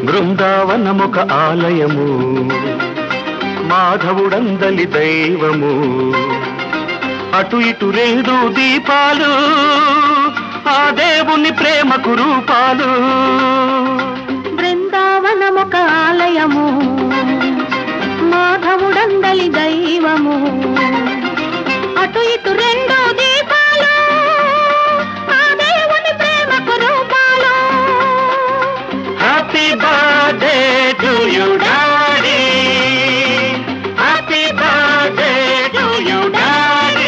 బృందావనమొక ఆలయము మాధవుడందలి దైవము అటు ఇటు రెండు దీపాలు ఆ దేవుని ప్రేమకు రూపాలు బృందావనమొక ఆలయము మాధవుడందలి దైవము అటు ఇటు రెండు దీపాలు ఆ దేవుని ప్రేమకు రూపాలు happy birthday to you daddy happy birthday to you daddy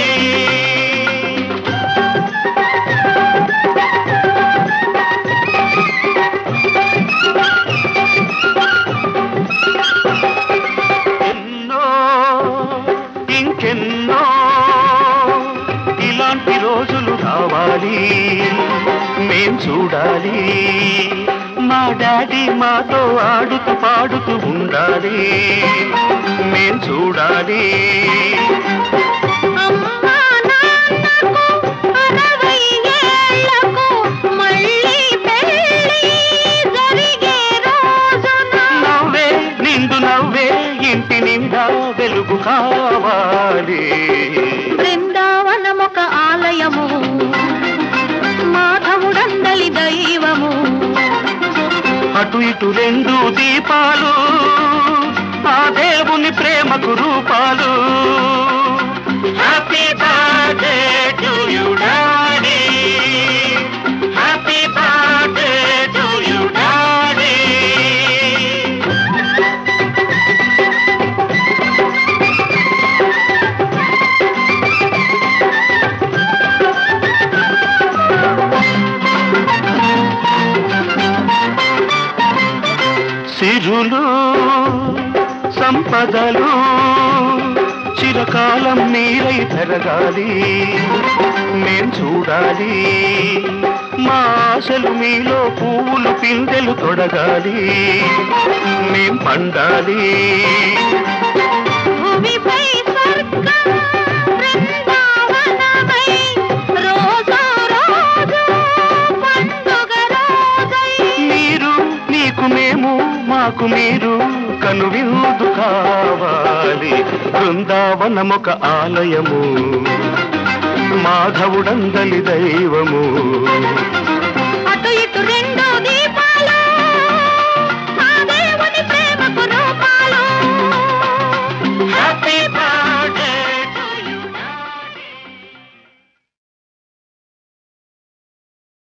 ఎన్నో ఇంకెన్నో ఇలాంటి రోజులు రావాలి మేం చూడాలి మా డాడీ మాతో ఆడుతూ పాడుతూ ఉండాలి మేం చూడాలి అమ్మా నాన్నకు అరవై ఏళ్లకు మళ్ళీ పెళ్ళి జరిగే రోజున నవ్వే నిండు నవ్వే ఇంటి నిండా వెలుగు కావాలి బృందావనమొక ఆలయము మాధవుడందలి దైవము అటు ఇటు రెండు దీపాలు ఆ దేవుని ప్రేమకు రూపాలు happy birthday to you daddy happy birthday to you daddy సిరులు సంపదలు చిరకాలం మీరై పెరగాలి మేం చూడాలి మా ఆశలు మీలో పువ్వులు పిందెలు తొడగాలి మేం పండాలి భూమిపై స్వర్గం బృందావనమై రోజు రోజు పండుగ రోజై మీరు నీకు మేము మాకు మీరు కనువిందు కావాలి బృందావనమొక ఆలయము మాధవుడందలి దైవము